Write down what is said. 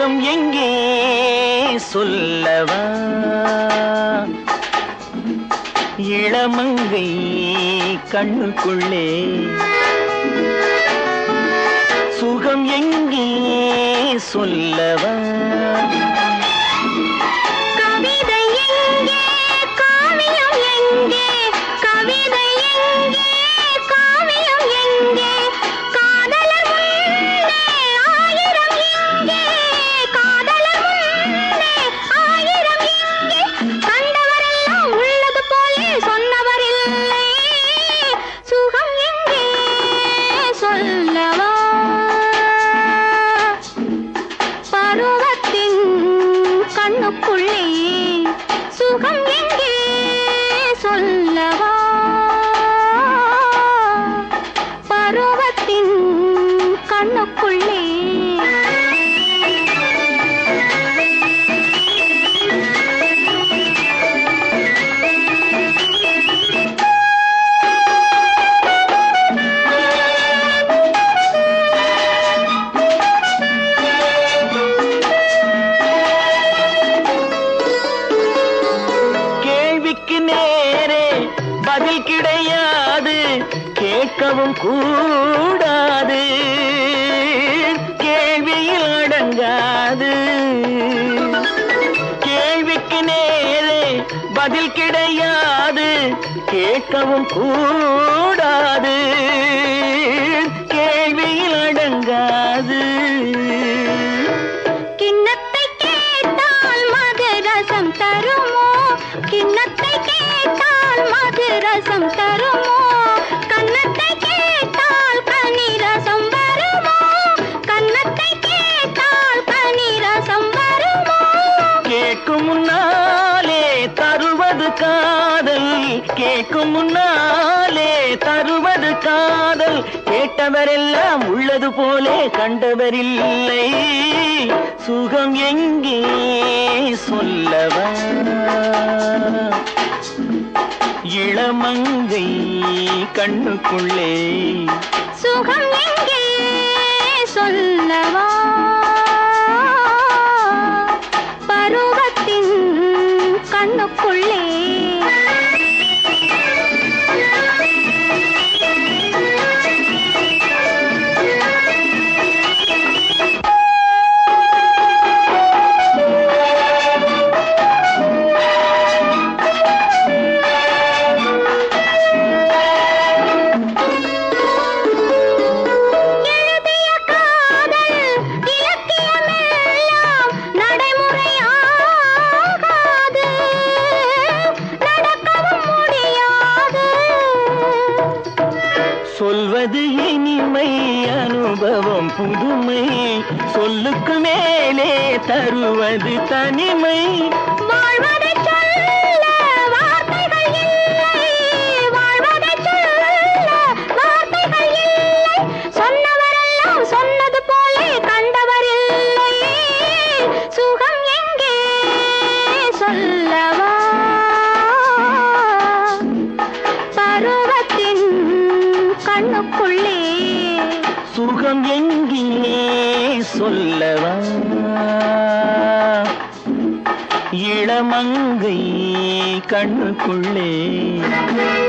சுகம் எங்கே சொல்லவா இளமங்கை கண்ணுக்குள்ளே சுகம் எங்கே சொல்லவா கவிதை எங்கே காவியம் எங்கே கவிதை எங்கே காவியம் எங்கே காதலர் முன்னே ஆயிரம் எங்கே காதலர் முன்னே ஆயிரம் எங்கே கண்டவரெல்லாம் உள்ளது போலே சொன்னவர் இல்லை சுகம் எங்கே சொல்லவா பருவத்தின் கண்ணுக்குள்ளே சுகம் எங்கே சொல்லவா பருவத்தின் கண்ணுக்குள்ளே கேள்விக்கு நேரே பதில் கிடையாது கேட்கவும் கூடாது கேள்வியில் அடங்காது கேள்விக்கு நேரே பதில் கிடையாது கேட்கவும் கூடாது கேள்வியில் அடங்காது கிண்ணத்தை கேட்டால் மது ரசம் தருமோ கிண்ணத்தை கேட்டால் மது ரசம் தருமோ கன்னத்தை கேட்டால் கனி ரசம் வருமோ கன்னத்தை கேட்டால் கனி ரசம் வருமோ கேட்கும் முன்னாலே தருவது காதல் கேட்கும் முன்னாலே தருவது காதல் கேட்டவரெல்லாம் உள்ளது போலே கண்டவரில்லை சுகம் எங்கே சொல்லவா இளமங்கை கண்ணுக்குள்ளே சுகம் எங்கே சொல்லவா பருவத்தின் கண்ணுக்குள்ளே எழுதிய காதல் இலக்கியமெல்லாம் நடைமுறையாகாது நடக்கவும் முடியாது சொல்வது இனிமை அனுபவம் புதுமை சொல்லுக்கு மேலே தருவது தனிமை வாழ்வதைச் சொல்ல வார்த்தைகள் இல்லை வாழ்வதைச் சொல்ல வார்த்தைகள் இல்லை சொன்னவரெல்லாம் சொன்னது போலே கண்டவர் இல்லை சுகம் எங்கே சொல்லவா பருவத்தின் கண்ணுக்குள்ளே சுகம் எங்கே சொல்லவா இளமங்கை கண்ணுக்குள்ளே